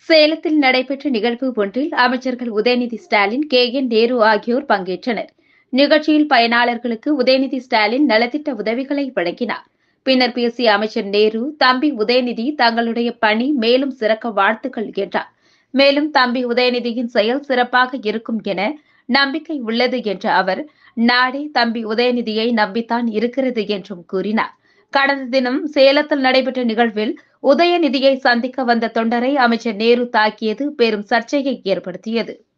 சேலத்தில் நடைபெற்ற நிகழ்வு ஒன்றில் அமைச்சர்கள் உதயநிதி ஸ்டாலின் கே என் நேரு ஆகியோர் பங்கேற்றனர் நிகழ்ச்சியில் பயனாளர்களுக்கு உதயநிதி ஸ்டாலின் நலத்திட்ட உதவிகளை வழங்கினார் பின்னர் பேசிய அமைச்சர் நேரு தம்பி உதயநிதி தங்களுடைய பணி மேலும் சிறக்க வாழ்த்துக்கள் என்றார் மேலும் தம்பி உதயநிதியின் செயல் சிறப்பாக இருக்கும் என நம்பிக்கை உள்ளது என்ற அவர் நாடே தம்பி உதயநிதியை நம்பித்தான் இருக்கிறது என்றும் கூறினார் கடந்த தினம் சேலத்தில் நடைபெற்ற நிகழ்வில் உதயநிதியை சந்திக்க வந்த தொண்டரை அமைச்சர் நேரு தாக்கியது பெரும் சர்ச்சையை ஏற்படுத்தியது